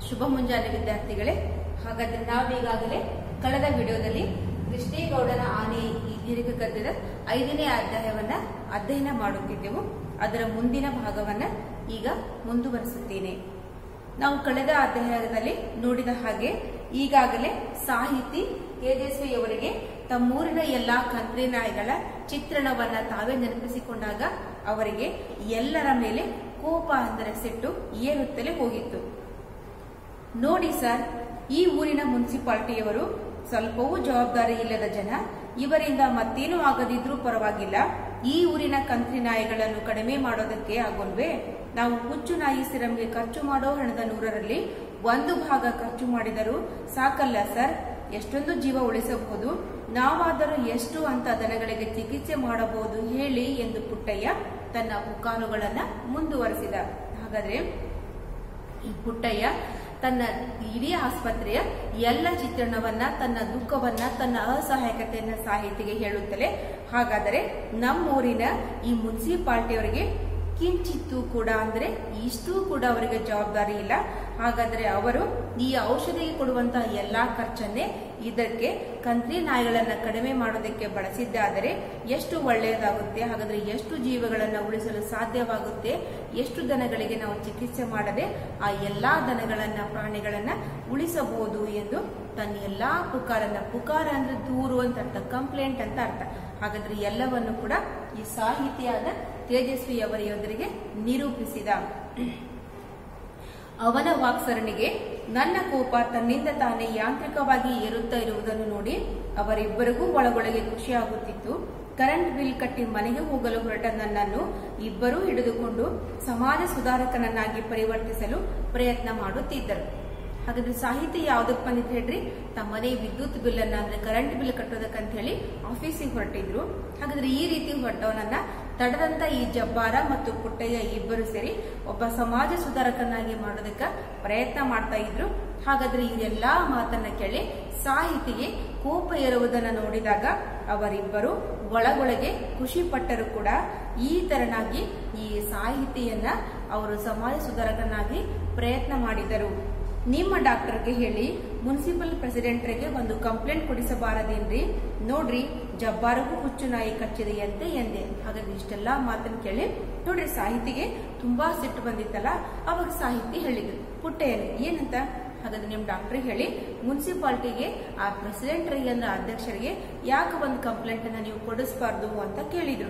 ಶುಭ ಮುಂಜಾನೆ ವಿದ್ಯಾರ್ಥಿಗಳೇ ಹಾಗಾದ್ರೆ ನಾವೀಗಾಗಲೇ ಕಳೆದ ವಿಡಿಯೋದಲ್ಲಿ ಕೃಷ್ಣೇಗೌಡನ ಆನೆ ಈ ದೀರ್ಘ ಗದ್ಯದ ಐದನೇ ಅಧ್ಯಾಯವನ್ನ ಅಧ್ಯಯನ ಮಾಡುತ್ತಿದ್ದೆವು ಅದರ ಮುಂದಿನ ಭಾಗವನ್ನ ಈಗ ಮುಂದುವರಿಸುತ್ತೇನೆ ನಾವು ಕಳೆದ ಅಧ್ಯಾಯದಲ್ಲಿ ನೋಡಿದ ಹಾಗೆ ಈಗಾಗಲೇ ಸಾಹಿತಿ ತೇಜಸ್ವಿಯವರಿಗೆ ತಮ್ಮೂರಿನ ಎಲ್ಲಾ ಕಂತ್ರಿ ನಾಯಿಗಳ ಚಿತ್ರಣವನ್ನ ತಾವೇ ನೆನಪಿಸಿಕೊಂಡಾಗ ಅವರಿಗೆ ಎಲ್ಲರ ಮೇಲೆ ಕೋಪ ಅಂದರೆ ಸಿಟ್ಟು ಏರುತ್ತಲೇ ಹೋಗಿತ್ತು ನೋಡಿ ಸರ್ ಈ ಊರಿನ ಮುನ್ಸಿಪಾಲಿಟಿಯವರು ಸ್ವಲ್ಪವೂ ಜವಾಬ್ದಾರಿ ಇಲ್ಲದ ಜನ ಇವರಿಂದ ಮತ್ತೇನೂ ಆಗದಿದ್ರೂ ಪರವಾಗಿಲ್ಲ ಈ ಊರಿನ ಕಂತ್ರಿ ನಾಯಿಗಳನ್ನು ಕಡಿಮೆ ಮಾಡೋದಕ್ಕೆ ಆಗೋಲ್ವೇ ನಾವು ಹುಚ್ಚು ನಾಯಿ ಸಿರಂಗೆ ಖರ್ಚು ಮಾಡೋ ಹಣದ ನೂರರಲ್ಲಿ ಒಂದು ಭಾಗ ಖರ್ಚು ಮಾಡಿದರೂ ಸಾಕಲ್ಲ ಸರ್ ಎಷ್ಟೊಂದು ಜೀವ ಉಳಿಸಬಹುದು ನಾವಾದರೂ ಎಷ್ಟು ಅಂತ ದನಗಳಿಗೆ ಚಿಕಿತ್ಸೆ ಮಾಡಬಹುದು ಹೇಳಿ ಎಂದು ಪುಟ್ಟಯ್ಯ ತನ್ನ ಪುಕಾರುಗಳನ್ನ ಮುಂದುವರೆಸಿದ ಹಾಗಾದ್ರೆ ಈ ಪುಟ್ಟಯ್ಯ ತನ್ನ ಇಡೀ ಆಸ್ಪತ್ರೆಯ ಎಲ್ಲ ಚಿತ್ರಣವನ್ನ ತನ್ನ ದುಃಖವನ್ನ ತನ್ನ ಅಸಹಾಯಕತೆಯನ್ನ ಸಾಹಿತಿಗೆ ಹೇಳುತ್ತಲೇ ಹಾಗಾದರೆ ನಮ್ಮೂರಿನ ಈ ಮುನ್ಸಿಪಾಲ್ಟಿಯವರಿಗೆ ಕಿಂಚಿತ್ತು ಕೂಡ ಅಂದ್ರೆ ಇಷ್ಟೂ ಕೂಡ ಅವರಿಗೆ ಜವಾಬ್ದಾರಿ ಇಲ್ಲ ಹಾಗಾದ್ರೆ ಅವರು ಈ ಔಷಧಿಗೆ ಕೊಡುವಂತಹ ಎಲ್ಲಾ ಖರ್ಚನ್ನೇ ಇದಕ್ಕೆ ಕಂತ್ರಿ ನಾಯಿಗಳನ್ನ ಕಡಿಮೆ ಮಾಡೋದಕ್ಕೆ ಬಳಸಿದ್ದಾದರೆ ಎಷ್ಟು ಒಳ್ಳೆಯದಾಗುತ್ತೆ ಹಾಗಾದ್ರೆ ಎಷ್ಟು ಜೀವಗಳನ್ನ ಉಳಿಸಲು ಸಾಧ್ಯವಾಗುತ್ತೆ ಎಷ್ಟು ದನಗಳಿಗೆ ನಾವು ಚಿಕಿತ್ಸೆ ಮಾಡದೆ ಆ ಎಲ್ಲಾ ದನಗಳನ್ನ ಪ್ರಾಣಿಗಳನ್ನ ಉಳಿಸಬಹುದು ಎಂದು ತನ್ನ ಎಲ್ಲಾ ಪುಕಾರನ್ನ ಪುಕಾರ ಅಂದ್ರೆ ದೂರು ಅಂತ ಅರ್ಥ ಕಂಪ್ಲೇಂಟ್ ಅಂತ ಅರ್ಥ ಹಾಗಾದ್ರೆ ಎಲ್ಲವನ್ನು ಕೂಡ ಈ ಸಾಹಿತಿಯಾದ ತೇಜಸ್ವಿಯವರೆಯೊಂದಿಗೆ ನಿರೂಪಿಸಿದ ಅವನ ವಾಕ್ಸರಣಿಗೆ ನನ್ನ ಕೋಪ ತನ್ನಿಂದ ತಾನೇ ಯಾಂತ್ರಿಕವಾಗಿ ಏರುತ್ತಾ ಇರುವುದನ್ನು ನೋಡಿ ಅವರಿಬ್ಬರಿಗೂ ಒಳಗೊಳಗೆ ಖುಷಿಯಾಗುತ್ತಿತ್ತು ಕರೆಂಟ್ ಬಿಲ್ ಕಟ್ಟಿ ಮನೆಗೆ ಹೋಗಲು ಹೊರಟ ನನ್ನನ್ನು ಇಬ್ಬರೂ ಹಿಡಿದುಕೊಂಡು ಸಮಾಜ ಸುಧಾರಕನನ್ನಾಗಿ ಪರಿವರ್ತಿಸಲು ಪ್ರಯತ್ನ ಮಾಡುತ್ತಿದ್ದರು ಹಾಗಾದ್ರೆ ಸಾಹಿತಿ ಯಾವ್ದಕ್ ಬಂದಿತ್ತು ಹೇಳ್ರಿ ತಮ್ಮನೆ ವಿದ್ಯುತ್ ಬಿಲ್ ಅನ್ನ ಅಂದ್ರೆ ಕರೆಂಟ್ ಬಿಲ್ ಕಟ್ಟೋದಕ್ಕಂತ ಹೇಳಿ ಆಫೀಸಿಗೆ ಹೊರಟಿದ್ರು ಹಾಗಾದ್ರೆ ಈ ರೀತಿ ಹೊರಟವನನ್ನ ತಡದಂತ ಈ ಜಬ್ಬಾರ ಮತ್ತು ಪುಟ್ಟಯ್ಯ ಇಬ್ಬರು ಸೇರಿ ಒಬ್ಬ ಸಮಾಜ ಸುಧಾರಕನಾಗಿ ಮಾಡೋದಕ್ಕ ಪ್ರಯತ್ನ ಮಾಡ್ತಾ ಇದ್ರು ಹಾಗಾದ್ರೆ ಇವರೆಲ್ಲಾ ಮಾತನ್ನ ಕೇಳಿ ಸಾಹಿತಿಗೆ ಕೋಪ ಏರುವುದನ್ನ ನೋಡಿದಾಗ ಅವರಿಬ್ಬರು ಒಳಗೊಳಗೆ ಖುಷಿ ಪಟ್ಟರು ಕೂಡ ಈ ತರನಾಗಿ ಈ ಸಾಹಿತಿಯನ್ನ ಅವರು ಸಮಾಜ ಸುಧಾರಕನಾಗಿ ಪ್ರಯತ್ನ ಮಾಡಿದರು ನಿಮ್ಮ ಡಾಕ್ಟರ್ಗೆ ಹೇಳಿ ಮುನ್ಸಿಪಲ್ ಪ್ರೆಸಿಡೆಂಟ್ರಿಗೆ ಒಂದು ಕಂಪ್ಲೇಂಟ್ ಕೊಡಿಸಬಾರದೇನ್ರಿ ನೋಡ್ರಿ ಜಬ್ಬಾರಗೂ ಹುಚ್ಚು ನಾಯಿ ಕಚ್ಚಿದೆಯಂತೆ ಎಂದೆ ಹಾಗಾದ್ರೆ ಇಷ್ಟೆಲ್ಲಾ ಮಾತನ್ನ ಕೇಳಿ ನೋಡ್ರಿ ಸಾಹಿತಿಗೆ ತುಂಬಾ ಸಿಟ್ಟು ಬಂದಿತ್ತಲ್ಲ ಅವಾಗ ಸಾಹಿತಿ ಹೇಳಿದ್ರು ಪುಟ್ಟಯ್ಯನ ಏನಂತ ಹಾಗಾದ್ರೆ ನಿಮ್ ಡಾಕ್ಟರ್ ಹೇಳಿ ಮುನ್ಸಿಪಾಲಿಟಿಗೆ ಆ ಪ್ರೆಸಿಡೆಂಟ್ರಿಗೆ ಅಂದ್ರೆ ಅಧ್ಯಕ್ಷರಿಗೆ ಯಾಕೆ ಒಂದು ಕಂಪ್ಲೇಂಟ್ ಅನ್ನ ನೀವು ಕೊಡಿಸಬಾರ್ದು ಅಂತ ಕೇಳಿದ್ರು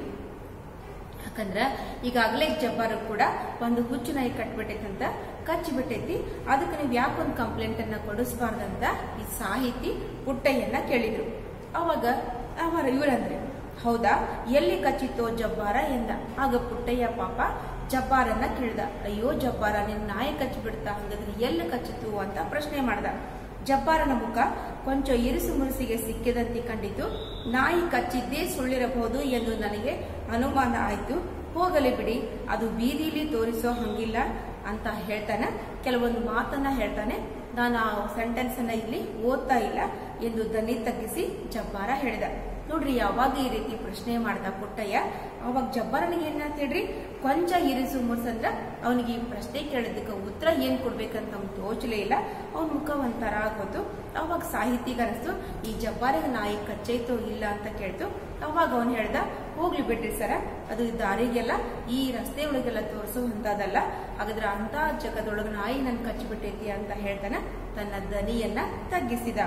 ಯಾಕಂದ್ರ ಈಗಾಗಲೇ ಜಬ್ಬಾರು ಕೂಡ ಒಂದು ಹುಚ್ಚು ನಾಯಿ ಕಟ್ಬಿಟ್ಟೈತಂತ ಕಚ್ಚಿ ಬಿಟ್ಟೈತಿ ಅದಕ್ಕೆ ನೀವು ಯಾಕೊಂದು ಕಂಪ್ಲೇಂಟ್ ಅನ್ನ ಕೊಡಿಸಬಾರ್ದಂತ ಈ ಸಾಹಿತಿ ಪುಟ್ಟಯ್ಯನ್ನ ಕೇಳಿದ್ರು ಅವಾಗ ಅವರ ಇವರಂದ್ರೆ ಹೌದಾ ಎಲ್ಲಿ ಕಚ್ಚಿತೋ ಜಬ್ಬಾರ ಎಂದ ಆಗ ಪುಟ್ಟಯ್ಯ ಪಾಪ ಜಬ್ಬಾರನ್ನ ಕೇಳ್ದ ಅಯ್ಯೋ ಜಬ್ಬಾರ ನಿನ್ ನಾಯಿ ಕಚ್ಚಿ ಬಿಡ್ತಾ ಹಂಗಾದ್ರೆ ಎಲ್ಲಿ ಕಚ್ಚಿತು ಅಂತ ಪ್ರಶ್ನೆ ಮಾಡ್ದ ಜಬ್ಬಾರನ ಮುಖ ಕೊಂಚ ಇರಿಸು ಮುರುಸಿಗೆ ಸಿಕ್ಕಿದಂತೆ ಕಂಡಿತು ನಾಯಿ ಕಚ್ಚಿದ್ದೇ ಸುಳ್ಳಿರಬಹುದು ಎಂದು ನನಗೆ ಅನುಮಾನ ಆಯ್ತು ಹೋಗಲಿ ಬಿಡಿ ಅದು ಬೀದಿಲಿ ತೋರಿಸೋ ಹಂಗಿಲ್ಲ ಅಂತ ಹೇಳ್ತಾನೆ ಕೆಲವೊಂದು ಮಾತನ್ನ ಹೇಳ್ತಾನೆ ನಾನು ಆ ಸೆಂಟೆನ್ಸ್ ಅನ್ನ ಇಲ್ಲಿ ಓದ್ತಾ ಇಲ್ಲ ಎಂದು ದನಿ ತಗ್ಗಿಸಿ ಜಬ್ಬಾರ ಹೇಳಿದ ನೋಡ್ರಿ ಯಾವಾಗ ಈ ರೀತಿ ಪ್ರಶ್ನೆ ಮಾಡ್ದ ಪುಟ್ಟಯ್ಯ ಅವಾಗ ಜಬ್ಬಾರನಿಗೆ ಏನಂತ ಹೇಳ್ರಿ ಕೊಂಚ ಇರಿಸು ಮುರ್ಸಂದ್ರ ಅವನಿಗೆ ಈ ಪ್ರಶ್ನೆ ಕೇಳಿದ್ದಕ್ಕೆ ಉತ್ತರ ಏನ್ ಕೊಡ್ಬೇಕಂತ ಅವ್ನು ತೋಚಲೇ ಇಲ್ಲ ಅವನ ಮುಖ ಒಂಥರ ಆಗೋತು ಅವಾಗ ಸಾಹಿತಿಗೆ ಅನಿಸ್ತು ಈ ಜಬ್ಬಾರಿಗೆ ನಾಯಿ ಕಚ್ಚೈತೋ ಇಲ್ಲ ಅಂತ ಕೇಳ್ತು ಅವಾಗ ಅವನು ಹೇಳ್ದ ಹೋಗ್ಲಿ ಬಿಡ್ರಿ ಸರ ಅದು ದಾರಿಗೆಲ್ಲ ಈ ರಸ್ತೆ ಒಳಗೆಲ್ಲ ತೋರಿಸೋ ಅಂತದಲ್ಲ ಹಾಗಾದ್ರೆ ಅಂತ ಜಗದೊಳಗ ನಾಯಿ ನನ್ ಕಚ್ಚಿಬಿಟ್ಟೈತಿ ಅಂತ ಹೇಳ್ತಾನೆ ತನ್ನ ದನಿಯನ್ನ ತಗ್ಗಿಸಿದ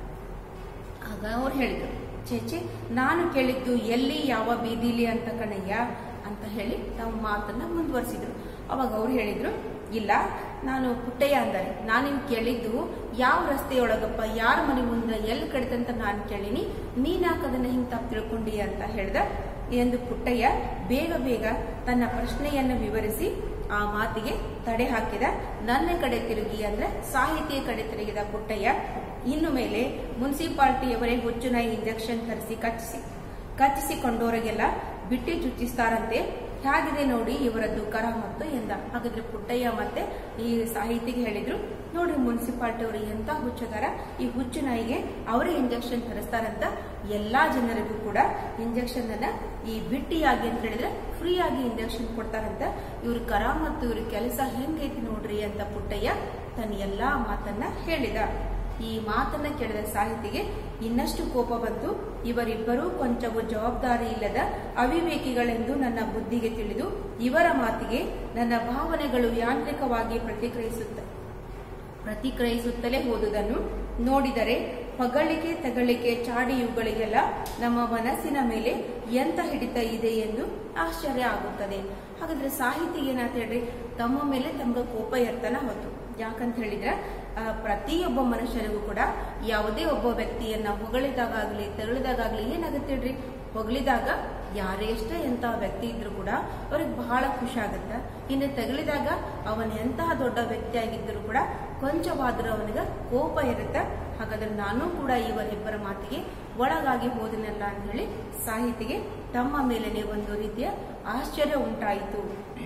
ಆಗ ಅವ್ರು ಹೇಳಿದ್ರು ಚೇಚೆ ನಾನು ಕೇಳಿದ್ದು ಎಲ್ಲಿ ಯಾವ ಬೀದಿಲಿ ಅಂತ ಕಣಯ್ಯ ಅಂತ ಹೇಳಿ ತಮ್ಮ ಮಾತನ್ನ ಮುಂದುವರಿಸಿದ್ರು ಅವಾಗ ಅವ್ರು ಹೇಳಿದ್ರು ಇಲ್ಲ ನಾನು ಪುಟ್ಟಯ್ಯ ಅಂದರೆ ನಾನಿನ್ ಕೇಳಿದ್ದು ಯಾವ ರಸ್ತೆಯೊಳಗಪ್ಪ ಯಾರ ಮನೆ ಮುಂದೆ ಎಲ್ಲಿ ಕಡಿತಂತ ನಾನು ಕೇಳಿನಿ ನೀನ್ಯಾಕೆ ಅದನ್ನ ಹಿಂಗ್ ತಪ್ಪು ತಿಳ್ಕೊಂಡಿ ಅಂತ ಹೇಳ್ದ ಎಂದು ಪುಟ್ಟಯ್ಯ ಬೇಗ ಬೇಗ ತನ್ನ ಪ್ರಶ್ನೆಯನ್ನು ವಿವರಿಸಿ ಆ ಮಾತಿಗೆ ತಡೆ ಹಾಕಿದ ನನ್ನ ಕಡೆ ತಿರುಗಿ ಅಂದ್ರೆ ಸಾಹಿತಿಯ ಕಡೆ ತಿರುಗಿದ ಪುಟ್ಟಯ್ಯ ಇನ್ನು ಮೇಲೆ ಮುನ್ಸಿಪಾಲ್ಟಿಯವರೇ ಹುಚ್ಚು ನಾಯಿ ಇಂಜೆಕ್ಷನ್ ತರಿಸಿ ಕಚ್ಚಿಸಿ ಕಚ್ಚಿಸಿಕೊಂಡವರಿಗೆಲ್ಲ ಬಿಟ್ಟಿ ಚುಚ್ಚಿಸ್ತಾರಂತೆ ಹೇಗಿದೆ ನೋಡಿ ಇವರದ್ದು ಕರಾಮತ್ತು ಎಂದ ಹಾಗಾದ್ರೆ ಪುಟ್ಟಯ್ಯ ಮತ್ತೆ ಈ ಸಾಹಿತಿಗೆ ಹೇಳಿದ್ರು ನೋಡ್ರಿ ಮುನ್ಸಿಪಾಲ್ಟಿ ಅವರು ಎಂತ ಹುಚ್ಚದಾರ ಈ ಹುಚ್ಚು ನಾಯಿಗೆ ಅವರೇ ಇಂಜೆಕ್ಷನ್ ತರಿಸ್ತಾರಂತ ಎಲ್ಲಾ ಜನರಿಗೂ ಕೂಡ ಇಂಜೆಕ್ಷನ್ ಅನ್ನ ಈ ಬಿಟ್ಟಿಯಾಗಿ ಅಂತ ಹೇಳಿದ್ರೆ ಫ್ರೀ ಆಗಿ ಇಂಜೆಕ್ಷನ್ ಕೊಡ್ತಾರಂತ ಇವ್ರ ಕರಾಮತ್ತು ಇವ್ರ ಕೆಲಸ ಹೆಂಗೈತಿ ನೋಡ್ರಿ ಅಂತ ಪುಟ್ಟಯ್ಯ ತನ್ನ ಎಲ್ಲಾ ಮಾತನ್ನ ಹೇಳಿದ ಈ ಮಾತನ್ನ ಕೇಳಿದ ಸಾಹಿತಿಗೆ ಇನ್ನಷ್ಟು ಕೋಪ ಬಂತು ಇವರಿಬ್ಬರೂ ಕೊಂಚವೂ ಜವಾಬ್ದಾರಿ ಇಲ್ಲದ ಅವಿವೇಕಿಗಳೆಂದು ನನ್ನ ಬುದ್ಧಿಗೆ ತಿಳಿದು ಇವರ ಮಾತಿಗೆ ನನ್ನ ಭಾವನೆಗಳು ಯಾಂತ್ರಿಕವಾಗಿ ಪ್ರತಿಕ್ರಿಯಿಸುತ್ತ ಪ್ರತಿಕ್ರಿಯಿಸುತ್ತಲೇ ಹೋದುದನ್ನು ನೋಡಿದರೆ ಹೊಗಳಿಕೆ ತಗಳಿಕೆ ಚಾಡಿ ಇವುಗಳಿಗೆಲ್ಲ ನಮ್ಮ ಮನಸ್ಸಿನ ಮೇಲೆ ಎಂತ ಹಿಡಿತ ಇದೆ ಎಂದು ಆಶ್ಚರ್ಯ ಆಗುತ್ತದೆ ಹಾಗಾದ್ರೆ ಸಾಹಿತಿ ಏನಾತ ಹೇಳ್ರಿ ತಮ್ಮ ಮೇಲೆ ತಮ್ಗೆ ಕೋಪ ಇರ್ತಾನ ಹೊತ್ತು ಯಾಕಂತ ಹೇಳಿದ್ರೆ ಆ, ಪ್ರತಿಯೊಬ್ಬ ಮನುಷ್ಯನಿಗೂ ಕೂಡ ಯಾವುದೇ ಒಬ್ಬ ವ್ಯಕ್ತಿಯನ್ನ ಹೊಗಳಿದಾಗಲಿ ತೆರಳಿದಾಗಲಿ ಏನಾಗುತ್ತೆ ಹೇಳ್ರಿ ಹೊಗಳಿದಾಗ ಯಾರೇ ಎಷ್ಟೇ ಎಂತ ವ್ಯಕ್ತಿ ಇದ್ರು ಕೂಡ ಅವ್ರಿಗೆ ಬಹಳ ಖುಷಿ ಆಗುತ್ತೆ ಇನ್ನು ತಗಲಿದಾಗ ಅವನ ಎಂತಹ ದೊಡ್ಡ ವ್ಯಕ್ತಿ ಆಗಿದ್ದರೂ ಕೂಡ ಕೊಂಚವಾದರೂ ಅವನಿಗೆ ಕೋಪ ಇರುತ್ತೆ ಹಾಗಾದ್ರೆ ನಾನು ಕೂಡ ಇವರಿಬ್ಬರ ಮಾತಿಗೆ ಒಳಗಾಗಿ ಹೋದನಲ್ಲ ಅಂತ ಹೇಳಿ ಸಾಹಿತಿಗೆ ತಮ್ಮ ಮೇಲೇನೆ ಒಂದು ರೀತಿಯ ಆಶ್ಚರ್ಯ ಉಂಟಾಯಿತು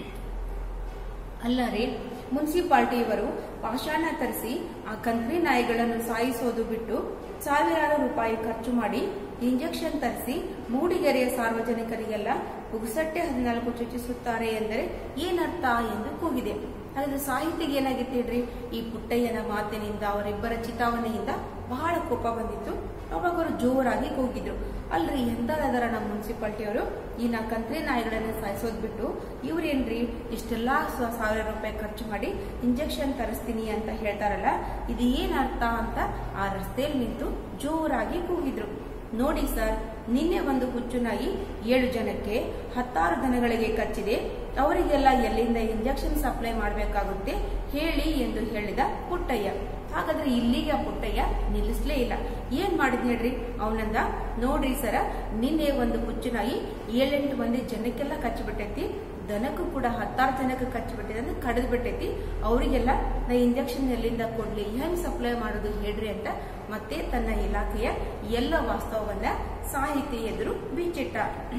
ಅಲ್ಲದೆ ಮುನ್ಸಿಪಾಲ್ಟಿಯವರು ಪಾಷಾಣ ತರಿಸಿ ಆ ಕಂತ್ರಿ ನಾಯಿಗಳನ್ನು ಸಾಯಿಸೋದು ಬಿಟ್ಟು ಸಾವಿರಾರು ರೂಪಾಯಿ ಖರ್ಚು ಮಾಡಿ ಇಂಜೆಕ್ಷನ್ ತರಿಸಿ ಮೂಡಿಗೆರೆಯ ಸಾರ್ವಜನಿಕರಿಗೆಲ್ಲ ಪುಗ್ಸಟ್ಟೆ ಹದಿನಾಲ್ಕು ಚುಚಿಸುತ್ತಾರೆ ಎಂದರೆ ಏನರ್ಥ ಎಂದು ಕೂಗಿದೆ ಹಾಗಾದ್ರೆ ಸಾಹಿತಿಗೆ ಏನಾಗಿತ್ತು ಹೇಳ್ರಿ ಈ ಪುಟ್ಟಯ್ಯನ ಮಾತಿನಿಂದ ಅವರಿಬ್ಬರ ಚಿತಾವಣೆಯಿಂದ ಬಹಳ ಕೋಪ ಬಂದಿತ್ತು ಅವಾಗ ಅವರು ಜೋರಾಗಿ ಕೂಗಿದ್ರು ಅಲ್ರಿ ಎಂದರದರ ನಮ್ಮ ಮುನ್ಸಿಪಾಲ್ಟಿಯವರು ಈ ನಾ ಕಂತ್ರಿ ನಾಯಿಗಳನ್ನ ಸಾಯಿಸೋದ್ ಬಿಟ್ಟು ಇವ್ರೇನ್ರಿ ಇಷ್ಟೆಲ್ಲಾ ಸ- ಸಾವಿರ ರೂಪಾಯಿ ಖರ್ಚು ಮಾಡಿ ಇಂಜೆಕ್ಷನ್ ತರಿಸ್ತೀನಿ ಅಂತ ಹೇಳ್ತಾರಲ್ಲ ಇದು ಏನ್ ಅರ್ಥ ಅಂತ ಆ ರಸ್ತೆಯಲ್ಲಿ ನಿಂತು ಜೋರಾಗಿ ಕೂಗಿದ್ರು ನೋಡಿ ಸರ್ ನಿನ್ನೆ ಒಂದು ಹುಚ್ಚು ನಾಯಿ ಏಳು ಜನಕ್ಕೆ ಹತ್ತಾರು ದನಗಳಿಗೆ ಕಚ್ಚಿದೆ ಅವರಿಗೆಲ್ಲ ಎಲ್ಲಿಂದ ಇಂಜೆಕ್ಷನ್ ಸಪ್ಲೈ ಮಾಡಬೇಕಾಗುತ್ತೆ ಹೇಳಿ ಎಂದು ಹೇಳಿದ ಪುಟ್ಟಯ್ಯ ಹಾಗಾದ್ರೆ ಇಲ್ಲಿಗೆ ಆ ಪುಟ್ಟಯ್ಯ ನಿಲ್ಲಿಸ್ಲೇ ಇಲ್ಲ ಏನ್ ಮಾಡಿದ್ ಹೇಳ್ರಿ ಅವನಂದ ನೋಡ್ರಿ ಸರ ನಿನ್ನೆ ಒಂದು ಹುಚ್ಚು ನಾಯಿ ಏಳೆಂಟು ಮಂದಿ ಜನಕ್ಕೆಲ್ಲ ಕಚ್ಚಿಬಿಟ್ಟೈತಿ ದನಕ್ಕೂ ಕೂಡ ಹತ್ತಾರು ಜನಕ್ಕೆ ಕಚ್ಚಿಬಿಟ್ಟಿದೆ ಅಂದ್ರೆ ಕಡಿದು ಬಿಟ್ಟೈತಿ ಅವರಿಗೆಲ್ಲ ನಾ ಇಂಜೆಕ್ಷನ್ ಎಲ್ಲಿಂದ ಕೊಡ್ಲಿ ಹೆಂಗ್ ಸಪ್ಲೈ ಮಾಡೋದು ಹೇಳ್ರಿ ಅಂತ ಮತ್ತೆ ತನ್ನ ಇಲಾಖೆಯ ಎಲ್ಲ ವಾಸ್ತವವನ್ನ ಸಾಹಿತಿ ಎದುರು ಬಿಚ್ಚಿಟ್ಟ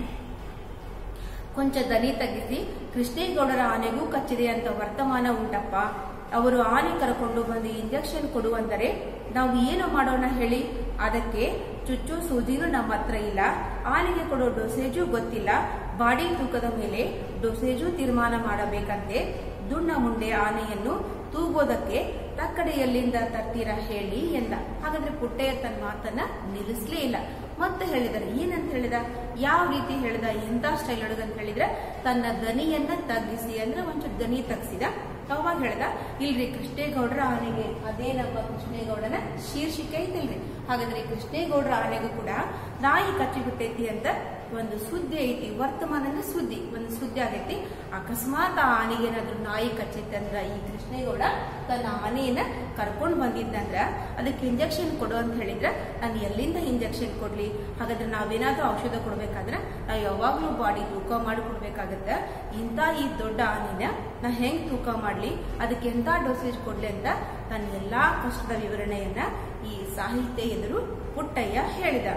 ಕೊಂಚ ದನಿ ತಗ್ಗಿಸಿ ಕೃಷ್ಣೇಗೌಡರ ಆನೆಗೂ ಕಚ್ಚಿದೆ ಅಂತ ವರ್ತಮಾನ ಉಂಟಪ್ಪ ಅವರು ಆನೆ ಕರ್ಕೊಂಡು ಬಂದು ಇಂಜೆಕ್ಷನ್ ಕೊಡುವಂದರೆ ನಾವು ಏನು ಮಾಡೋಣ ಹೇಳಿ ಅದಕ್ಕೆ ಚುಚ್ಚು ಸೂಜಿನೂ ನಮ್ಮ ಹತ್ರ ಇಲ್ಲ ಆನೆಗೆ ಕೊಡೋ ಡೋಸೇಜು ಗೊತ್ತಿಲ್ಲ ಬಾಡಿ ತೂಕದ ಮೇಲೆ ಡೋಸೇಜು ತೀರ್ಮಾನ ಮಾಡಬೇಕಂತೆ ದುಣ್ಣ ಮುಂಡೆ ಆನೆಯನ್ನು ತೂಗೋದಕ್ಕೆ ತಕ್ಕಡೆ ಎಲ್ಲಿಂದ ತರ್ತೀರಾ ಹೇಳಿ ಎಂದ ಹಾಗಾದ್ರೆ ಪುಟ್ಟಯ್ಯ ತನ್ನ ಮಾತನ್ನ ನಿಲ್ಲಿಸ್ಲೇ ಇಲ್ಲ ಮತ್ತೆ ಹೇಳಿದರೆ ಏನಂತ ಹೇಳಿದ ಯಾವ ರೀತಿ ಹೇಳಿದ ಎಂತ ಸ್ಟೈಲ್ ಒಳಗ ಅಂತ ಹೇಳಿದ್ರೆ ತನ್ನ ದನಿಯನ್ನ ತಗ್ಗಿಸಿ ಅಂದ್ರೆ ಒಂಚೂರು ದನಿ ತಗ್ಸಿದ ಅವಾಗ ಹೇಳ್ದ ಇಲ್ರಿ ಕೃಷ್ಣೇಗೌಡರ ಆನೆಗೆ ಅದೇ ನಮ್ಮ ಕೃಷ್ಣೇಗೌಡನ ಶೀರ್ಷಿಕೆ ಐತಿಲ್ರಿ ಹಾಗಾದ್ರೆ ಈ ಕೃಷ್ಣೇಗೌಡರ ಆನೆಗೂ ಕೂಡ ನಾಯಿ ಕಚ್ಚಿಬಿಟ್ಟೈತಿ ಅಂತ ಒಂದು ಸುದ್ದಿ ಐತಿ ವರ್ತಮಾನನ ಸುದ್ದಿ ಒಂದು ಸುದ್ದಿ ಆಗೈತಿ ಅಕಸ್ಮಾತ್ ಆ ಆನೆಗೆ ಏನಾದ್ರೂ ನಾಯಿ ಕಚ್ಚಿತ್ತಂದ್ರ ಈ ಕೃಷ್ಣೇಗೌಡ ತನ್ನ ಆನೆಯನ್ನ ಕರ್ಕೊಂಡು ಬಂದಿದ್ದಂದ್ರ ಅದಕ್ಕೆ ಇಂಜೆಕ್ಷನ್ ಕೊಡು ಅಂತ ಹೇಳಿದ್ರ ನಾನು ಎಲ್ಲಿಂದ ಇಂಜೆಕ್ಷನ್ ಕೊಡ್ಲಿ ಹಾಗಾದ್ರೆ ನಾವೇನಾದ್ರೂ ಔಷಧ ಕೊಡ್ಬೇಕಾದ್ರೆ ನಾವು ಯಾವಾಗ್ಲೂ ಬಾಡಿ ತೂಕ ಮಾಡಿ ಕೊಡ್ಬೇಕಾಗತ್ತೆ ಇಂಥ ಈ ದೊಡ್ಡ ಆನೆನ ನಾ ಹೆಂಗ್ ತೂಕ ಮಾಡ್ಲಿ ಅದಕ್ಕೆ ಎಂತ ಡೋಸೇಜ್ ಕೊಡ್ಲಿ ಅಂತ ತನ್ನ ಎಲ್ಲಾ ಕಷ್ಟದ ವಿವರಣೆಯನ್ನ ಈ ಸಾಹಿತ್ಯ ಎದುರು ಪುಟ್ಟಯ್ಯ ಹೇಳಿದ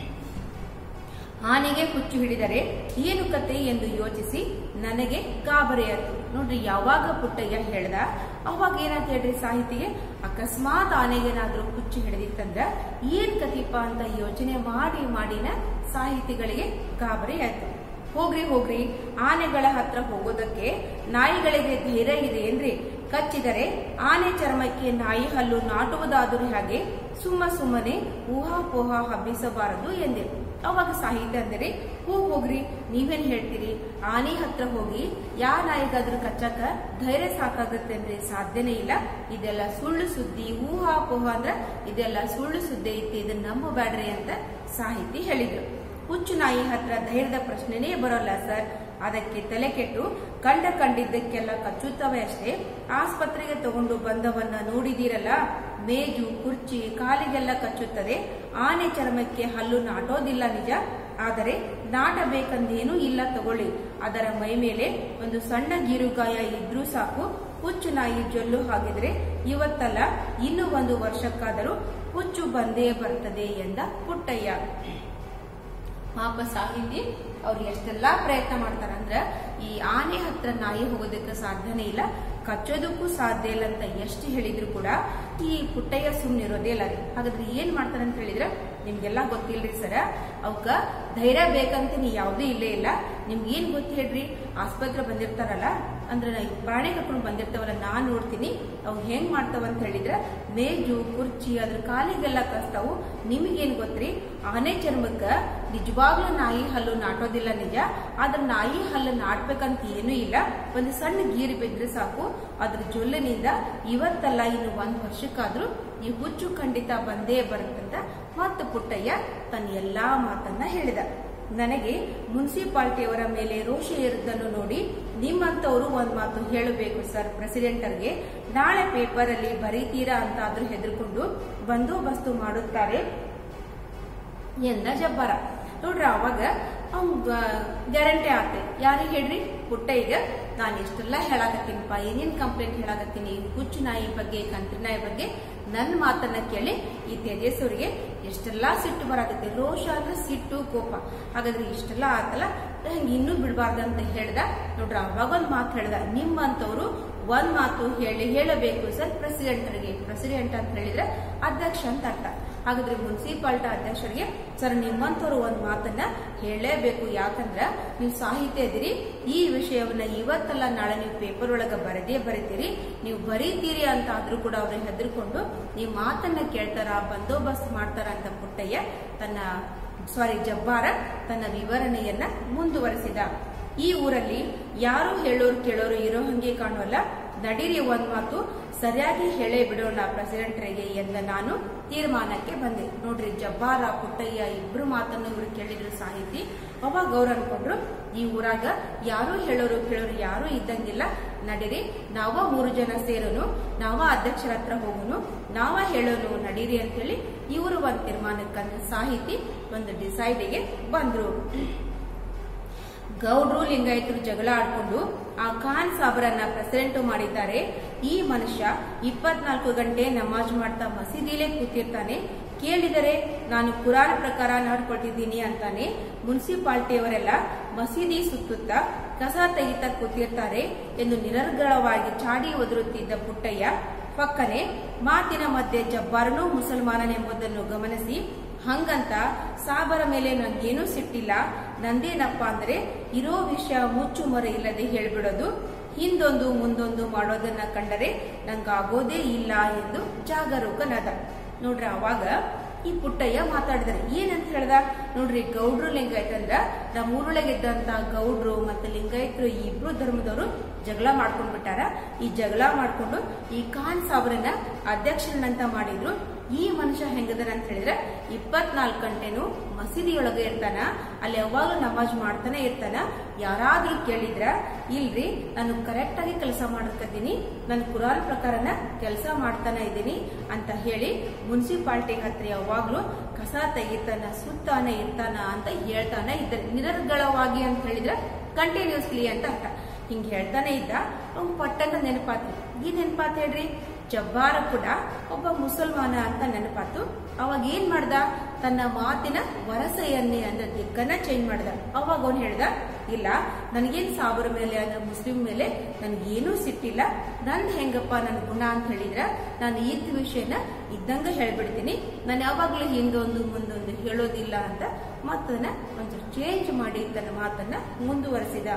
ಆನೆಗೆ ಹುಚ್ಚು ಹಿಡಿದರೆ ಏನು ಕತೆ ಎಂದು ಯೋಚಿಸಿ ನನಗೆ ಗಾಬರಿಯಾಯ್ತು ನೋಡ್ರಿ ಯಾವಾಗ ಪುಟ್ಟಯ್ಯ ಹೇಳ್ದ ಅವಾಗ ಏನಾಯ್ತು ಹೇಳ್ರಿ ಸಾಹಿತಿಗೆ ಅಕಸ್ಮಾತ್ ಆನೆಗೇನಾದ್ರೂ ಹುಚ್ಚು ಹಿಡಿದಿತ್ತಂದ್ರ ಏನ್ ಕತಿಪ್ಪ ಅಂತ ಯೋಚನೆ ಮಾಡಿ ಮಾಡಿನ ಸಾಹಿತಿಗಳಿಗೆ ಗಾಬರಿ ಆಯ್ತು ಹೋಗ್ರಿ ಹೋಗ್ರಿ ಆನೆಗಳ ಹತ್ರ ಹೋಗೋದಕ್ಕೆ ನಾಯಿಗಳಿಗೆ ಧೈರ್ಯ ಇದೆ ಏನ್ರಿ ಕಚ್ಚಿದರೆ ಆನೆ ಚರ್ಮಕ್ಕೆ ನಾಯಿ ಹಲ್ಲು ನಾಟುವುದಾದರೂ ಹಾಗೆ ಸುಮ್ಮ ಸುಮ್ಮನೆ ಊಹಾಪೋಹ ಹಬ್ಬಿಸಬಾರದು ಎಂದೆ ಅವಾಗ ಸಾಹಿತ್ಯ ಅಂದರೆ ಹೋಗ್ ಹೋಗ್ರಿ ನೀವೇನ್ ಹೇಳ್ತೀರಿ ಆನೆ ಹತ್ರ ಹೋಗಿ ಯಾ ನಾಯಿಗಾದ್ರೂ ಕಚ್ಚಕ ಧೈರ್ಯ ಸಾಕಾಗತ್ತೆ ಅಂದ್ರೆ ಸಾಧ್ಯನೇ ಇಲ್ಲ ಇದೆಲ್ಲ ಸುಳ್ಳು ಸುದ್ದಿ ಊಹಾಪೋಹ ಅಂದ್ರ ಇದೆಲ್ಲ ಸುಳ್ಳು ಸುದ್ದಿ ಐತಿ ಇದನ್ನ ನಂಬಬೇಡ್ರಿ ಅಂತ ಸಾಹಿತಿ ಹೇಳಿದ್ರು ಹುಚ್ಚು ನಾಯಿ ಹತ್ರ ಧೈರ್ಯದ ಪ್ರಶ್ನೆನೇ ಬರೋಲ್ಲ ಸರ್ ಅದಕ್ಕೆ ತಲೆ ಕೆಟ್ಟು ಕಂಡ ಕಂಡಿದ್ದಕ್ಕೆಲ್ಲ ಕಚ್ಚುತ್ತವೆ ಅಷ್ಟೇ ಆಸ್ಪತ್ರೆಗೆ ತಗೊಂಡು ಬಂದವನ್ನ ನೋಡಿದಿರಲ್ಲ ಮೇಜು ಕುರ್ಚಿ ಕಾಲಿಗೆಲ್ಲ ಕಚ್ಚುತ್ತದೆ ಆನೆ ಚರ್ಮಕ್ಕೆ ಹಲ್ಲು ನಾಟೋದಿಲ್ಲ ನಿಜ ಆದರೆ ನಾಟಬೇಕಂದೇನೂ ಇಲ್ಲ ತಗೊಳ್ಳಿ ಅದರ ಮೈ ಮೇಲೆ ಒಂದು ಸಣ್ಣ ಗೀರುಗಾಯ ಇದ್ರೂ ಸಾಕು ಹುಚ್ಚು ನಾಯಿ ಜೊಲ್ಲು ಹಾಕಿದ್ರೆ ಇವತ್ತಲ್ಲ ಇನ್ನು ಒಂದು ವರ್ಷಕ್ಕಾದರೂ ಹುಚ್ಚು ಬಂದೇ ಬರ್ತದೆ ಎಂದ ಪುಟ್ಟಯ್ಯ ಪಾಪ ಸಾಹಿತಿ ಅವ್ರು ಎಷ್ಟೆಲ್ಲಾ ಪ್ರಯತ್ನ ಮಾಡ್ತಾರ ಅಂದ್ರ ಈ ಆನೆ ಹತ್ರ ನಾಯಿ ಹೋಗೋದಕ್ಕೆ ಸಾಧ್ಯನೇ ಇಲ್ಲ ಕಚ್ಚೋದಕ್ಕೂ ಸಾಧ್ಯ ಇಲ್ಲ ಅಂತ ಎಷ್ಟು ಹೇಳಿದ್ರು ಕೂಡ ಈ ಪುಟ್ಟಯ್ಯ ಸುಮ್ನೆ ಇರೋದೇ ಇಲ್ಲ ರೀ ಹಾಗಾದ್ರೆ ಏನ್ ಮಾಡ್ತಾರ ಅಂತ ಹೇಳಿದ್ರೆ ನಿಮ್ಗೆಲ್ಲಾ ಗೊತ್ತಿಲ್ರಿ ಸರ ಅವಕ್ಕ ಧೈರ್ಯ ಬೇಕಂತ ನೀ ಯಾವ್ದೂ ಇಲ್ಲೇ ಇಲ್ಲ ನಿಮ್ಗೆ ಏನ್ ಗೊತ್ತು ಹೇಳ್ರಿ ಆಸ್ಪತ್ರೆ ಬಂದಿರ್ತಾರಲ್ಲ ಅಂದ್ರೆ ನಾ ಈ ಪ್ರಾಣಿ ಕರ್ಕೊಂಡು ಬಂದಿರ್ತಾವಲ್ಲ ನಾನ್ ನೋಡ್ತೀನಿ ಅವು ಹೆಂಗ್ ಮಾಡ್ತಾವ ಅಂತ ಹೇಳಿದ್ರೆ ಮೇಜು ಕುರ್ಚಿ ಅದ್ರ ಕಾಲಿಗೆಲ್ಲ ಕಸ್ತಾವು ನಿಮಗೇನ್ ಗೊತ್ತ್ರಿ ಆನೆ ಚರ್ಮಕ್ಕ ನಿಜವಾಗ್ಲೂ ನಾಯಿ ಹಲ್ಲು ನಾಟೋದಿಲ್ಲ ನಿಜ ಆದ್ರೆ ನಾಯಿ ಹಲ್ಲು ನಾಟ್ಬೇಕಂತ ಏನೂ ಇಲ್ಲ ಒಂದು ಸಣ್ಣ ಗೀರಿ ಬಿದ್ರೆ ಸಾಕು ಅದ್ರ ಜೊಲ್ಲಿನಿಂದ ಇವತ್ತಲ್ಲ ಇನ್ನು ಒಂದ್ ವರ್ಷಕ್ಕಾದ್ರೂ ಈ ಹುಚ್ಚು ಖಂಡಿತ ಬಂದೇ ಬರುತ್ತಂತ ಮತ್ತು ಪುಟ್ಟಯ್ಯ ತನ್ನ ಎಲ್ಲಾ ಮಾತನ್ನ ಹೇಳಿದ ನನಗೆ ಮುನ್ಸಿಪಾಲ್ಟಿಯವರ ಮೇಲೆ ರೋಷ ಇರುವುದನ್ನು ನೋಡಿ ನಿಮ್ಮಂತವರು ಒಂದ್ ಮಾತು ಹೇಳಬೇಕು ಸರ್ ಪ್ರೆಸಿಡೆಂಟರ್ಗೆ ನಾಳೆ ಪೇಪರ್ ಅಲ್ಲಿ ಬರೀತೀರಾ ಅಂತಾದ್ರೂ ಹೆದರ್ಕೊಂಡು ಬಂದೋಬಸ್ತು ಮಾಡುತ್ತಾರೆ ಎಂದ ಜಬ್ಬಾರ ನೋಡ್ರಿ ಅವಾಗ ಅವಂಗ ಗ್ಯಾರಂಟಿ ಆಗ್ತದೆ ಯಾರಿಗೆ ಹೇಳ್ರಿ ಪುಟ್ಟ ಈಗ ನಾನು ಎಷ್ಟೆಲ್ಲ ಹೇಳಾಕತ್ತೀನಿಪ್ಪ ಏನೇನ್ ಕಂಪ್ಲೇಂಟ್ ಹೇಳಾಕತ್ತೀನಿ ಹುಚ್ಚು ನಾಯಿ ಬಗ್ಗೆ ಕಂತ್ರಿ ನಾಯಿ ಬಗ್ಗೆ ನನ್ನ ಮಾತನ್ನ ಕೇಳಿ ಈ ತೇಜಸ್ವರಿಗೆ ಎಷ್ಟೆಲ್ಲಾ ಸಿಟ್ಟು ಬರಾಕತ್ತೆ ರೋಷ ಅಂದ್ರೆ ಸಿಟ್ಟು ಕೋಪ ಹಾಗಾದ್ರೆ ಇಷ್ಟೆಲ್ಲ ಆತಲ್ಲ ಹಂಗ ಇನ್ನೂ ಬಿಡಬಾರ್ದಂತ ಹೇಳ್ದ ನೋಡ್ರಿ ಅವಾಗ ಒಂದ್ ಮಾತು ಹೇಳ್ದ ನಿಮ್ಮಂತವ್ರು ಒಂದ್ ಮಾತು ಹೇಳಿ ಹೇಳಬೇಕು ಸರ್ ಪ್ರೆಸಿಡೆಂಟರಿಗೆ ಪ್ರೆಸಿಡೆಂಟ್ ಅಂತ ಹೇಳಿದ್ರೆ ಅಧ್ಯಕ್ಷ ಅಂತ ಅರ್ಥ ಹಾಗಾದ್ರೆ ಮುನ್ಸಿಪಾಲ್ಟಿ ಅಧ್ಯಕ್ಷರಿಗೆ ಸರ್ ನಿಮ್ಮಂತವ್ರು ಒಂದ್ ಮಾತನ್ನ ಹೇಳಲೇಬೇಕು ಯಾಕಂದ್ರ ನೀವು ಸಾಹಿತ್ಯ ಇದ್ದೀರಿ ಈ ವಿಷಯವನ್ನ ಇವತ್ತಲ್ಲ ನಾಳೆ ನೀವು ಪೇಪರ್ ಒಳಗ ಬರದೇ ಬರೀತೀರಿ ನೀವು ಬರೀತೀರಿ ಅಂತ ಆದ್ರೂ ಕೂಡ ಅವ್ರನ್ನ ಹೆದರ್ಕೊಂಡು ನೀವು ಮಾತನ್ನ ಕೇಳ್ತಾರ ಬಂದೋಬಸ್ತ್ ಮಾಡ್ತಾರ ಅಂತ ಪುಟ್ಟಯ್ಯ ತನ್ನ ಸಾರಿ ಜಬ್ಬಾರ ತನ್ನ ವಿವರಣೆಯನ್ನ ಮುಂದುವರೆಸಿದ ಈ ಊರಲ್ಲಿ ಯಾರು ಹೇಳೋರು ಕೇಳೋರು ಇರೋ ಹಂಗೆ ಕಾಣುವಲ್ಲ ನಡೀರಿ ಒಂದ್ ಮಾತು ಸರಿಯಾಗಿ ಹೇಳೇ ಬಿಡೋಣ ಪ್ರೆಸಿಡೆಂಟ್ರಿಗೆ ಎಂದ ನಾನು ತೀರ್ಮಾನಕ್ಕೆ ಬಂದೆ ನೋಡ್ರಿ ಜಬ್ಬಾರ ಪುಟ್ಟಯ್ಯ ಇಬ್ರು ಮಾತನ್ನು ಇವ್ರು ಕೇಳಿದ್ರು ಸಾಹಿತಿ ಅವಾಗ ಅವ್ರು ಅನ್ಕೊಂಡ್ರು ಈ ಊರಾಗ ಯಾರು ಹೇಳೋರು ಕೇಳೋರು ಯಾರು ಇದ್ದಂಗಿಲ್ಲ ನಡೀರಿ ನಾವ ಮೂರು ಜನ ಸೇರೋನು ನಾವ ಅಧ್ಯಕ್ಷರ ಹತ್ರ ಹೋಗೋನು ನಾವ ಹೇಳೋನು ನಡೀರಿ ಅಂತೇಳಿ ಇವರು ಒಂದ್ ತೀರ್ಮಾನಕ್ಕಂದ್ರೆ ಸಾಹಿತಿ ಒಂದು ಡಿಸೈಡಿಗೆ ಬಂದ್ರು ಗೌಡ್ರು ಲಿಂಗಾಯತರು ಜಗಳ ಆಡ್ಕೊಂಡು ಆ ಖಾನ್ ಸಾಬರನ್ನ ಪ್ರೆಸಿಡೆಂಟ್ ಮಾಡಿದ್ದಾರೆ ಈ ಮನುಷ್ಯ ಇಪ್ಪತ್ನಾಲ್ಕು ಗಂಟೆ ನಮಾಜ್ ಮಾಡ್ತಾ ಮಸೀದಿಲೇ ಕೂತಿರ್ತಾನೆ ಕೇಳಿದರೆ ನಾನು ಕುರಾನ್ ಪ್ರಕಾರ ನಡ್ಕೊಳ್ತಿದ್ದೀನಿ ಅಂತಾನೆ ಮುನ್ಸಿಪಾಲ್ಟಿಯವರೆಲ್ಲ ಮಸೀದಿ ಸುತ್ತುತ್ತ ಕಸ ತೆಗಿತಾ ಕೂತಿರ್ತಾರೆ ಎಂದು ನಿರರ್ಗಳವಾಗಿ ಚಾಡಿ ಒದರುತ್ತಿದ್ದ ಪುಟ್ಟಯ್ಯ ಪಕ್ಕನೆ ಮಾತಿನ ಮಧ್ಯೆ ಜಬ್ಬಾರನೂ ಮುಸಲ್ಮಾನನೆಂಬುದನ್ನು ಗಮನಿಸಿ ಹಂಗಂತ ಸಾಬರ ಮೇಲೆ ನಂಗೇನೂ ಸಿಟ್ಟಿಲ್ಲ ನಂದೇನಪ್ಪ ಅಂದ್ರೆ ಇರೋ ವಿಷಯ ಮುಚ್ಚು ಮೊರೆ ಇಲ್ಲದೆ ಹೇಳ್ಬಿಡೋದು ಹಿಂದೊಂದು ಮುಂದೊಂದು ಮಾಡೋದನ್ನ ಕಂಡರೆ ನಂಗಾಗೋದೇ ಇಲ್ಲ ಎಂದು ಜಾಗರೂಕನಾದ ನೋಡ್ರಿ ಅವಾಗ ಈ ಪುಟ್ಟಯ್ಯ ಮಾತಾಡಿದಾರೆ ಏನಂತ ಹೇಳ್ದ ನೋಡ್ರಿ ಗೌಡ್ರು ಲಿಂಗಾಯತ್ ಅಂದ್ರ ನಮ್ಮ ಊರೊಳಗಿದ್ದಂತ ಗೌಡ್ರು ಮತ್ತೆ ಲಿಂಗಾಯತರು ಈ ಇಬ್ರು ಧರ್ಮದವರು ಜಗಳ ಮಾಡ್ಕೊಂಡ್ ಬಿಟ್ಟಾರ ಈ ಜಗಳ ಮಾಡ್ಕೊಂಡು ಈ ಖಾನ್ ಸಾಬ್ರನ್ನ ಅಧ್ಯಕ್ಷರನ್ನಂತ ಮಾಡಿದ್ರು ಈ ಮನುಷ್ಯ ಹೆಂಗದನ ಅಂತ ಹೇಳಿದ್ರೆ ಇಪ್ಪತ್ನಾಲ್ಕು ಗಂಟೆನು ಮಸೀದಿಯೊಳಗೆ ಇರ್ತಾನ ಅಲ್ಲಿ ಯಾವಾಗಲೂ ನಮಾಜ್ ಮಾಡ್ತಾನೆ ಇರ್ತಾನ ಯಾರಾದ್ರೂ ಕೇಳಿದ್ರ ಇಲ್ರಿ ನಾನು ಕರೆಕ್ಟ್ ಆಗಿ ಕೆಲಸ ಮಾಡ್ಕತೀನಿ ನಾನು ಕುರಾನ್ ಪ್ರಕಾರನ ಕೆಲಸ ಮಾಡ್ತಾನೆ ಇದ್ದೀನಿ ಅಂತ ಹೇಳಿ ಮುನ್ಸಿಪಾಲ್ಟಿ ಹತ್ರ ಯಾವಾಗ್ಲೂ ಕಸ ತೆಗಿತಾನ ಸುತ್ತಾನೆ ಇರ್ತಾನ ಅಂತ ಹೇಳ್ತಾನೆ ಇದ್ದಾರೆ ನಿರರ್ಗಳವಾಗಿ ಅಂತ ಹೇಳಿದ್ರೆ ಕಂಟಿನ್ಯೂಸ್ಲಿ ಅಂತ ಅರ್ಥ ಹಿಂಗ್ ಹೇಳ್ತಾನೆ ಇದ್ದ ಅವ್ನ್ ಪಟ್ಟಂತ ನೆನಪಾತು ಈ ನೆನಪಾತ್ ಹೇಳ್ರಿ ಜಬ್ಬಾರ ಕೂಡ ಒಬ್ಬ ಮುಸಲ್ಮಾನ ಅಂತ ನೆನಪಾತು ಅವಾಗ ಏನ್ ಮಾಡ್ದ ತನ್ನ ಮಾತಿನ ವರಸೆಯನ್ನೇ ಅಂದ್ರೆ ದಿಕ್ಕನ್ನ ಚೇಂಜ್ ಮಾಡ್ದ ಅವಾಗ ಅವನ್ ಹೇಳ್ದ ಇಲ್ಲ ನನಗೇನ್ ಸಾಬರ ಮೇಲೆ ಅಂದ್ರೆ ಮುಸ್ಲಿಂ ಮೇಲೆ ನನ್ಗೇನೂ ಸಿಟ್ಟಿಲ್ಲ ನಂದ್ ಹೆಂಗಪ್ಪ ನನ್ ಗುಣ ಅಂತ ಹೇಳಿದ್ರ ನಾನು ಈದ್ ವಿಷಯನ ಇದ್ದಂಗ ಹೇಳ್ಬಿಡ್ತೀನಿ ನಾನು ಯಾವಾಗ್ಲೂ ಹಿಂದೊಂದು ಮುಂದೊಂದು ಹೇಳೋದಿಲ್ಲ ಅಂತ ಮತ್ತನ್ನ ಒಂಚೂರು ಚೇಂಜ್ ಮಾಡಿ ತನ್ನ ಮಾತನ್ನ ಮುಂದುವರೆಸಿದ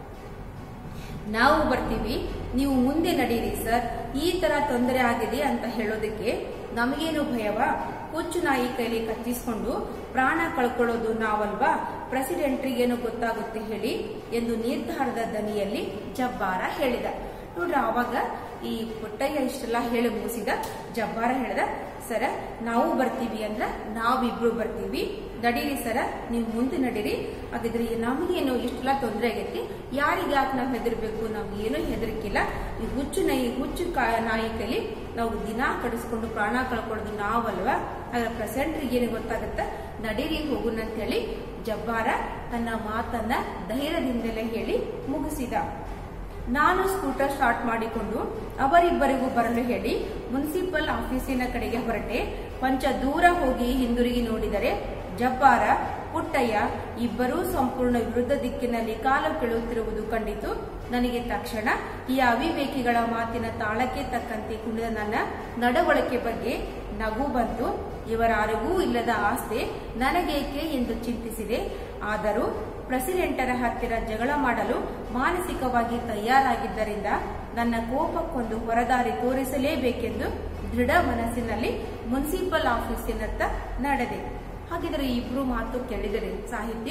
ನಾವು ಬರ್ತೀವಿ ನೀವು ಮುಂದೆ ನಡೀರಿ ಸರ್ ಈ ತರ ತೊಂದರೆ ಆಗಿದೆ ಅಂತ ಹೇಳೋದಕ್ಕೆ ನಮಗೇನು ಭಯವಾ ಹುಚ್ಚು ನಾಯಿ ಕೈಲಿ ಕಚ್ಚಿಸ್ಕೊಂಡು ಪ್ರಾಣ ಕಳ್ಕೊಳ್ಳೋದು ನಾವಲ್ವಾ ಪ್ರೆಸಿಡೆಂಟ್ರಿಗೇನು ಗೊತ್ತಾಗುತ್ತೆ ಹೇಳಿ ಎಂದು ನಿರ್ಧಾರದ ದನಿಯಲ್ಲಿ ಜಬ್ಬಾರ ಹೇಳಿದ ನೋಡ್ರಿ ಆವಾಗ ಈ ಪುಟ್ಟಯ್ಯ ಇಷ್ಟೆಲ್ಲ ಹೇಳಿ ಮುಗಿಸಿದ ಜಬ್ಬಾರ ಹೇಳ್ದ ಸರ ನಾವು ಬರ್ತೀವಿ ಅಂದ್ರ ನಾವಿಬ್ರು ಬರ್ತೀವಿ ನಡೀರಿ ಸರ ನೀವು ಮುಂದೆ ನಡೀರಿ ಹಾಗಿದ್ರೆ ನಮಗೇನು ಇಷ್ಟೆಲ್ಲ ತೊಂದರೆ ಆಗೈತಿ ಯಾರಿಗೆ ಯಾಕೆ ನಾವು ಹೆದರ್ಬೇಕು ನಮ್ಗೆ ಏನೂ ಹೆದರಿಕಿಲ್ಲ ಈ ಹುಚ್ಚು ನಾಯಿ ಹುಚ್ಚು ಕಾ- ನಾಯಿ ಕೈಲಿ ನಾವು ದಿನ ಕಡಿಸ್ಕೊಂಡು ಪ್ರಾಣ ಕಳ್ಕೊಳ್ಳೋದು ನಾವಲ್ವಾ ಹಾಗಾದ್ರೆ ಪ್ರೆಸೆಂಟ್ರಿಗೆ ಏನು ಗೊತ್ತಾಗತ್ತ ನಡೀರಿ ಹೋಗುಣ ಅಂತ ಹೇಳಿ ಜಬ್ಬಾರ ತನ್ನ ಮಾತನ್ನ ಧೈರ್ಯದಿಂದಲೇ ಹೇಳಿ ಮುಗಿಸಿದ ನಾನು ಸ್ಕೂಟರ್ ಸ್ಟಾರ್ಟ್ ಮಾಡಿಕೊಂಡು ಅವರಿಬ್ಬರಿಗೂ ಬರಲು ಹೇಳಿ ಮುನ್ಸಿಪಲ್ ಆಫೀಸಿನ ಕಡೆಗೆ ಹೊರಟೆ ಕೊಂಚ ದೂರ ಹೋಗಿ ಹಿಂದಿರುಗಿ ನೋಡಿದರೆ ಜಬ್ಬಾರ ಪುಟ್ಟಯ್ಯ ಇಬ್ಬರೂ ಸಂಪೂರ್ಣ ವಿರುದ್ಧ ದಿಕ್ಕಿನಲ್ಲಿ ಕಾಲು ಕೆಳುತ್ತಿರುವುದು ಕಂಡಿತು ನನಗೆ ತಕ್ಷಣ ಈ ಅವಿವೇಕಿಗಳ ಮಾತಿನ ತಾಳಕ್ಕೆ ತಕ್ಕಂತೆ ಕುಣಿದ ನನ್ನ ನಡವಳಿಕೆ ಬಗ್ಗೆ ನಗು ಬಂತು ಇವರಾರಿಗೂ ಇಲ್ಲದ ಆಸ್ತಿ ನನಗೇಕೆ ಎಂದು ಚಿಂತಿಸಿದೆ ಆದರೂ ಪ್ರೆಸಿಡೆಂಟರ ಹತ್ತಿರ ಜಗಳ ಮಾಡಲು ಮಾನಸಿಕವಾಗಿ ತಯಾರಾಗಿದ್ದರಿಂದ ನನ್ನ ಕೋಪಕ್ಕೊಂದು ಹೊರದಾರಿ ತೋರಿಸಲೇಬೇಕೆಂದು ದೃಢ ಮನಸ್ಸಿನಲ್ಲಿ ಮುನ್ಸಿಪಲ್ ಆಫೀಸಿನತ್ತ ನಡೆದೆ ಹಾಗಿದ್ರೆ ಇಬ್ರು ಮಾತು ಕೇಳಿದರೆ ಸಾಹಿತಿ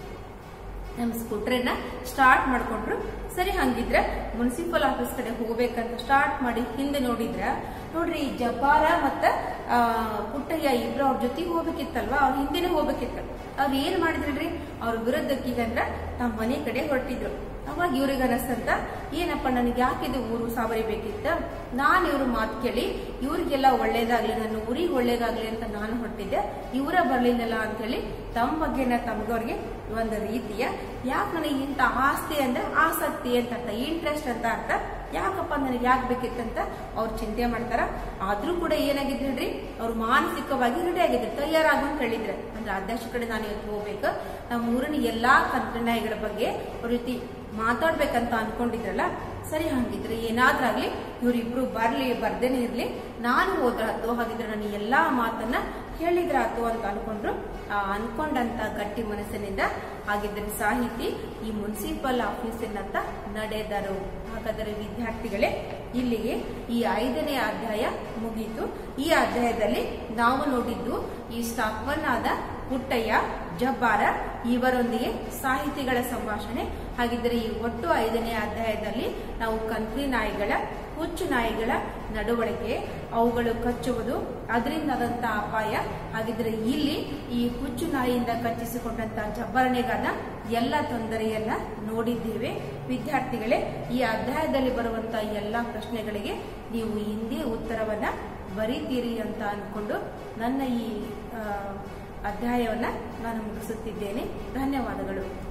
ನಮ್ಮ ಸ್ಕೂಟ್ರನ್ನ ಸ್ಟಾರ್ಟ್ ಮಾಡ್ಕೊಂಡ್ರು ಸರಿ ಹಂಗಿದ್ರೆ ಮುನ್ಸಿಪಲ್ ಆಫೀಸ್ ಕಡೆ ಹೋಗ್ಬೇಕಂತ ಸ್ಟಾರ್ಟ್ ಮಾಡಿ ಹಿಂದೆ ನೋಡಿದ್ರ ನೋಡ್ರಿ ಈ ಜಬ್ಬಾರ ಮತ್ತ ಆ, ಪುಟ್ಟಯ್ಯ ಇಬ್ರು ಅವ್ರ ಜೊತೆಗೆ ಹೋಗ್ಬೇಕಿತ್ತಲ್ವಾ ಅವ್ರ ಹಿಂದೆನೆ ಹೋಗ್ಬೇಕಿತ್ತು ಅವ್ರು ಏನ್ ಮಾಡಿದ್ರಿ ಅವ್ರ ವಿರುದ್ಧಕ್ಕೀಗಂದ್ರ ತಮ್ಮ ಮನೆ ಕಡೆ ಹೊರಟಿದ್ರು ಅವಾಗ ಇವ್ರಿಗೆ ಅನಸ್ತಂತ ಏನಪ್ಪ ನನಗೆ ಯಾಕಿದು ಊರು ಸಾವರಿ ಬೇಕಿತ್ತ ನಾನು ಇವ್ರ ಮಾತು ಕೇಳಿ ಇವ್ರಿಗೆಲ್ಲ ಒಳ್ಳೇದಾಗ್ಲಿ ನನ್ನ ಊರಿಗೆ ಒಳ್ಳೇದಾಗ್ಲಿ ಅಂತ ನಾನು ಹೊರಟಿದ್ದೆ ಇವರ ಬರ್ಲಿಲ್ಲಲ್ಲ ಅಂತ ಹೇಳಿ ತಮ್ಮ ಬಗ್ಗೆನ ತಮ್ಗವ್ರಿಗೆ ಒಂದು ರೀತಿಯ ಯಾಕೆ ನನಗೆ ಇಂಥ ಆಸ್ತಿ ಅಂದ್ರೆ ಆಸಕ್ತಿ ಅಂತ ಅರ್ಥ ಇಂಟ್ರೆಸ್ಟ್ ಅಂತ ಅರ್ಥ ಯಾಕಪ್ಪ ನನಗೆ ಯಾಕೆ ಬೇಕಿತ್ತಂತ ಅವ್ರು ಚಿಂತೆ ಮಾಡ್ತಾರ ಆದ್ರೂ ಕೂಡ ಏನಾಗಿದ್ರು ಹೇಳ್ರಿ ಅವ್ರು ಮಾನಸಿಕವಾಗಿ ರೆಡಿ ಆಗಿದ್ರು ತಯಾರಾಗ ಅಂತ ಹೇಳಿದ್ರೆ ಅಂದ್ರೆ ಅಧ್ಯಕ್ಷ ಕಡೆ ನಾನು ಇವತ್ತು ಹೋಗ್ಬೇಕು ನಮ್ಮ ಊರಿನ ಎಲ್ಲಾ ಕಂತ್ರನಾಯಿಗಳ ಬಗ್ಗೆ ಅವ್ರ ರೀತಿ ಮಾತಾಡ್ಬೇಕಂತ ಅನ್ಕೊಂಡಿದ್ರಲ್ಲ ಸರಿ ಹಂಗಿದ್ರೆ ಏನಾದ್ರಾಗ್ಲಿ ಇವ್ರಿಬ್ರು ಬರ್ಲಿ ಬರ್ದೇನೆ ಇರ್ಲಿ ನಾನು ಹೋದ್ರಾತು ಹಾಗಿದ್ರೆ ನಾನು ಎಲ್ಲಾ ಮಾತನ್ನ ಹೇಳಿದ್ರಾತು ಅಂತ ಅನ್ಕೊಂಡ್ರು ಆ ಅನ್ಕೊಂಡಂತ ಗಟ್ಟಿ ಮನಸ್ಸಿನಿಂದ ಹಾಗಿದ್ರೆ ಸಾಹಿತಿ ಈ ಮುನ್ಸಿಪಲ್ ಆಫೀಸಿನತ್ತ ನಡೆದರು ಹಾಗಾದರೆ ವಿದ್ಯಾರ್ಥಿಗಳೇ ಇಲ್ಲಿಗೆ ಈ ಐದನೇ ಅಧ್ಯಾಯ ಮುಗೀತು ಈ ಅಧ್ಯಾಯದಲ್ಲಿ ನಾವು ನೋಡಿದ್ದು ಈ ಸ್ಟಾಕ್ಮನ್ ಆದ ಪುಟ್ಟಯ್ಯ ಜಬ್ಬಾರ ಇವರೊಂದಿಗೆ ಸಾಹಿತಿಗಳ ಸಂಭಾಷಣೆ ಹಾಗಿದ್ದರೆ ಈ ಒಟ್ಟು ಐದನೇ ಅಧ್ಯಾಯದಲ್ಲಿ ನಾವು ಕಂತ್ರಿ ನಾಯಿಗಳ ಹುಚ್ಚು ನಾಯಿಗಳ ನಡವಳಿಕೆ ಅವುಗಳು ಕಚ್ಚುವುದು ಅದರಿಂದಾದಂತ ಅಪಾಯ ಹಾಗಿದ್ರೆ ಇಲ್ಲಿ ಈ ಹುಚ್ಚು ನಾಯಿಯಿಂದ ಕಚ್ಚಿಸಿಕೊಂಡಂತ ಜಬ್ಬರನೆಗಾದ ಎಲ್ಲ ತೊಂದರೆಯನ್ನ ನೋಡಿದ್ದೇವೆ ವಿದ್ಯಾರ್ಥಿಗಳೇ ಈ ಅಧ್ಯಾಯದಲ್ಲಿ ಬರುವಂತ ಎಲ್ಲಾ ಪ್ರಶ್ನೆಗಳಿಗೆ ನೀವು ಹಿಂದೆ ಉತ್ತರವನ್ನ ಬರೀತೀರಿ ಅಂತ ಅನ್ಕೊಂಡು ನನ್ನ ಈ ಆ, ಅಧ್ಯಾಯವನ್ನ ನಾನು ಮುಗಿಸುತ್ತಿದ್ದೇನೆ ಧನ್ಯವಾದಗಳು